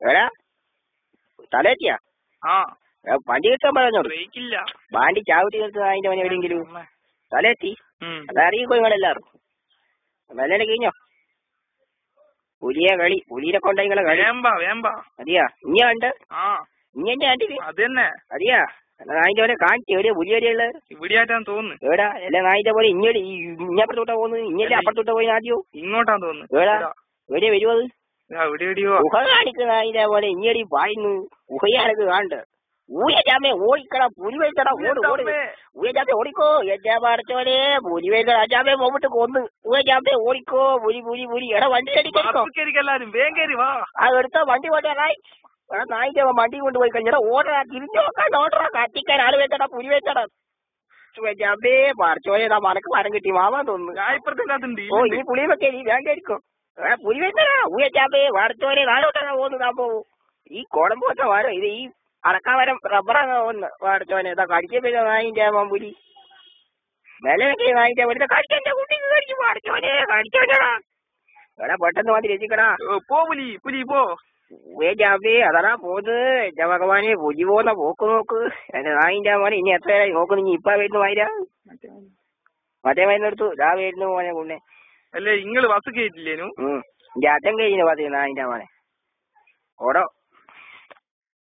എടാ തലേറ്റിയാ ആ എടാ, വണ്ടി കിട്ടാൻ പറഞ്ഞോളൂ ബ്രേക്ക് ഇല്ല വണ്ടി ചാവിട്ടി നിർത്തുക അതിന്റെ മോനെ എവിടെയെങ്കിലും തലേറ്റി ഉം. അതറിയിക്കോ നിങ്ങളെല്ലാരും നല്ലോണം കഴിഞ്ഞോ പുലിയെ കളി പുലിയെ കൊണ്ട നിങ്ങളെ കളി വേമ്പ വേമ്പ അറിയാ ഇനി കണ്ട് ആ ഇനി എന്റെ കണ്ടില്ലേ അതന്നെ അറിയാ എന്നാ അതിന്റെ പോലെ കാണിച്ചു എവിടെയാ പുലി എവിടെയുള്ള ഇവിടെയായിട്ടാന്ന് തോന്നുന്നു എവിടാ എല്ലാം അതിന്റെ പോലെ ഇങ്ങോട്ട് ഈ ഇങ്ങപ്പുറത്തോട്ടാ പോകുന്നത് ഇങ്ങല്ലേ അപ്പുറത്തോട്ടാ പോയി ആദ്യോ ഇങ്ങോട്ടാന്ന് തോന്നുന്നു എവിടാ ഇതാ. എവിടെയാ വരുമോ അത് ഇതാ, ഇവിടെ എവിടെയോ ഉഹ കാണിക്കുന്ന അതിന്റെ പോലെ ഇങ്ങടി പായുന്നു ഉഹയാനക്ക് കാണണ്ട് ഊയ ജാമേ ഓടിക്കടാ പുലി വെച്ചടാ ഓട് ഓട് ഊയ ജാമേ ഓടിക്കോ എന്റെ പറച്ചോനെ പുലി വെച്ച ജാമേ പോയിട്ട് കൊന്ന് ഊയ ജാമേ ഓടിക്കോ പുലി പുലി പുലി എടാ വണ്ടി അടിക്കോ എല്ലാരും വേഗം കയറി വാ ആ എടുത്ത വണ്ടി പോട്ടായി എടാ നായിന്റെ വണ്ടി കൊണ്ടുപോയി കഴിഞ്ഞാ ഓടറാ തിരിഞ്ഞു നോക്കാണ്ട് ഓടറാ കത്തിക്കാൻ ആള് വെച്ചടാ പുലി വെച്ചടാ ജാമേ പറച്ചോനെ നാ മനക്ക് മരം കിട്ടി മാവാൻ തോന്നുന്നു ഞാൻ ഇപ്പുറത്തിനകത്തുണ്ട് ഓ ഈ പുളി വെക്കേ നീ വേണ്ടായിരിക്കും ഏ പുലി വെച്ചടാ ഊയ ജാമേ വാടച്ചോനെ നാളോട്ടാ പോകുന്നത് സംഭവം ഈ കോടമ്പോത്ത മരം ഇത് ഈ അടക്കാമരം റബ്ബറാണ് ഒന്ന് വാടച്ചോനെ ഇതാ കടിക്കാൻ പറ്റുന്ന നായിന്റെ മാമ്പുലി വില വെക്കിയ നായിന്റെ വെറുതെ കടിക്കാൻ കുട്ടിക്ക് കടിച്ചു വാടച്ചോനെ കടിച്ചോടാ എടാ പെട്ടെന്ന് മാതിരി രചിക്കടാ ഓ, പോ പുലി പുലി പോ ജാബേ അതാ പോത് എന്റെ ഭഗവാനെ പുലി പോകുന്ന പോക്ക് നോക്ക് എന്റെ നായിന്റെ മോനെ ഇനി എത്ര നേരമായി നോക്കുന്നു ഇനി ഇപ്പ വരുന്നു വായിര മറ്റേ മരുന്നെടുത്തു ഇതാ വരുന്നു മോനെ കുണ്ണെ അല്ലേ ഇങ്ങള് ബസ് കയറ്റില്ലേനു ഉം ഇന്റെ അച്ഛൻ കഴിഞ്ഞു പതി നായിന്റെ മോനെ ഓടോ